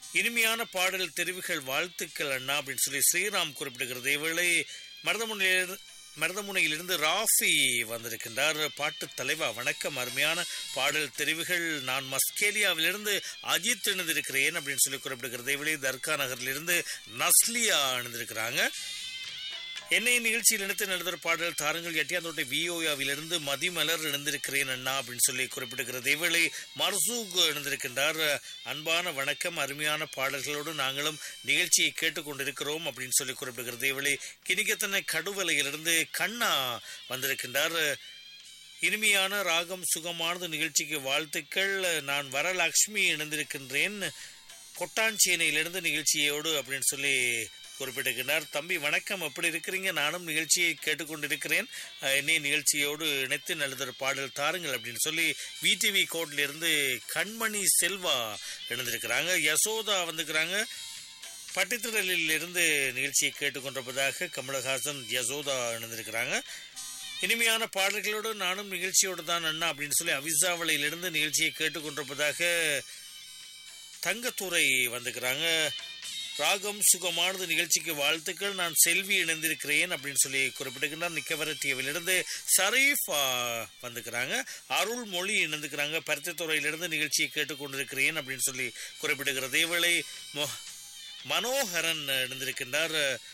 இனிமையான பாடல் தெரிவுகள் வாழ்த்துக்கள் அண்ணா அப்படின்னு சொல்லி ஸ்ரீராம் குறிப்பிடுகிறது இவளை மருதமுனையில் மருதமுனையிலிருந்து ராஃபி வந்திருக்கின்றார் பாட்டு தலைவா வணக்கம் அருமையான பாடல் தெரிவுகள் நான் மஸ்கேலியாவிலிருந்து அஜித் இணைந்திருக்கிறேன் அப்படின்னு சொல்லி குறிப்பிடுகிறது இவளை தர்கா நகரிலிருந்து நஸ்லியா இணைந்திருக்கிறாங்க என்னை நிகழ்ச்சியில் இணைத்து நடந்த பாடல் தாருங்கள் எட்டியாந்தோட்டை விஓயாவிலிருந்து மதிமலர் இணைந்திருக்கிறேன் அண்ணா அப்படின்னு சொல்லி குறிப்பிடுகிறது இவளை மர்சூக் இணைந்திருக்கின்றார் அன்பான வணக்கம் அருமையான பாடல்களோடு நாங்களும் நிகழ்ச்சியை கேட்டுக்கொண்டிருக்கிறோம் அப்படின்னு சொல்லி குறிப்பிடுகிறது இவளை கிணிக்கத்தனை கடுவலையிலிருந்து கண்ணா வந்திருக்கின்றார் இனிமையான ராகம் சுகமானது நிகழ்ச்சிக்கு வாழ்த்துக்கள் நான் வரலக்ஷ்மி இணைந்திருக்கின்றேன் கொட்டாஞ்சேனையிலிருந்து நிகழ்ச்சியோடு அப்படின்னு சொல்லி குறிப்பிட்டிருக்கிறார் தம்பி வணக்கம் எப்படி இருக்கிறீங்க நானும் நிகழ்ச்சியை கேட்டுக்கொண்டிருக்கிறேன் அஹ், என்னை நிகழ்ச்சியோடு இணைத்து நல்லதொரு பாடல் தாருங்கள் அப்படின்னு சொல்லி விடிவி கோட்ல இருந்து கண்மணி செல்வா இணைந்திருக்கிறாங்க யசோதா வந்துக்கிறாங்க பட்டித்திரலில் இருந்து நிகழ்ச்சியை கேட்டுக்கொண்டிருப்பதாக கமலஹாசன் யசோதா இணைந்திருக்கிறாங்க இனிமையான பாடல்களோடு நானும் நிகழ்ச்சியோடு தான் அண்ணா அப்படின்னு சொல்லி அவிசாவளையிலிருந்து நிகழ்ச்சியை கேட்டுக்கொண்டிருப்பதாக தங்கத்துறை வந்துக்கிறாங்க ராகம் சுகமானது நிகழ்ச்சிக்கு வாழ்த்துக்கள் நான் செல்வி இணைந்திருக்கிறேன் அப்படின்னு சொல்லி குறிப்பிட்டுக்கிறார் நிக்கவரட்டியவிலிருந்து ஷரீஃப் ஆ, வந்துக்கிறாங்க அருள்மொழி இணைந்துக்கிறாங்க பருத்தித்துறையிலிருந்து நிகழ்ச்சியை கேட்டுக்கொண்டிருக்கிறேன் அப்படின்னு சொல்லி குறிப்பிடுகிறது இவளை மொ- மனோகரன் இணைந்திருக்கின்றார்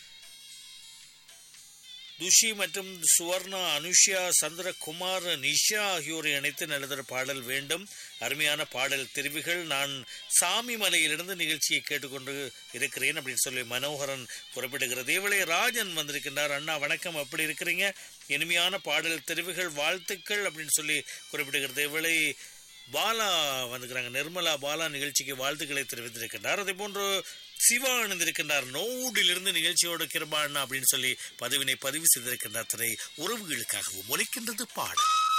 துஷி மற்றும் சுவர்ணா அனுஷா சந்திரகுமார் நிஷா ஆகியோரை இணைத்து நல்லதொரு பாடல் வேண்டும் அருமையான பாடல் தெரிவுகள் நான் சாமி மலையிலிருந்து நிகழ்ச்சியை கேட்டுக்கொண்டு இருக்கிறேன் அப்படின்னு சொல்லி மனோகரன் குறிப்பிடுகிறது இவளை ராஜன் வந்திருக்கின்றார் அண்ணா வணக்கம் எப்படி இருக்கிறீங்க இனிமையான பாடல் தெரிவுகள் வாழ்த்துக்கள் அப்படின்னு சொல்லி குறிப்பிடுகிறது இவளை பாலா வந்துக்கிறாங்க நிர்மலா பாலா நிகழ்ச்சிக்கு வாழ்த்துக்களை தெரிவித்திருக்கின்றார் அதே போன்று சிவா இணைந்திருக்கின்றார் நோடிலிருந்து நிகழ்ச்சியோடு கிருபாண்ணா அப்படின்னு சொல்லி பதிவினை பதிவு செய்திருக்கின்றார் திரை உறவுகளுக்காகவும் ஒலிக்கின்றது பாடல்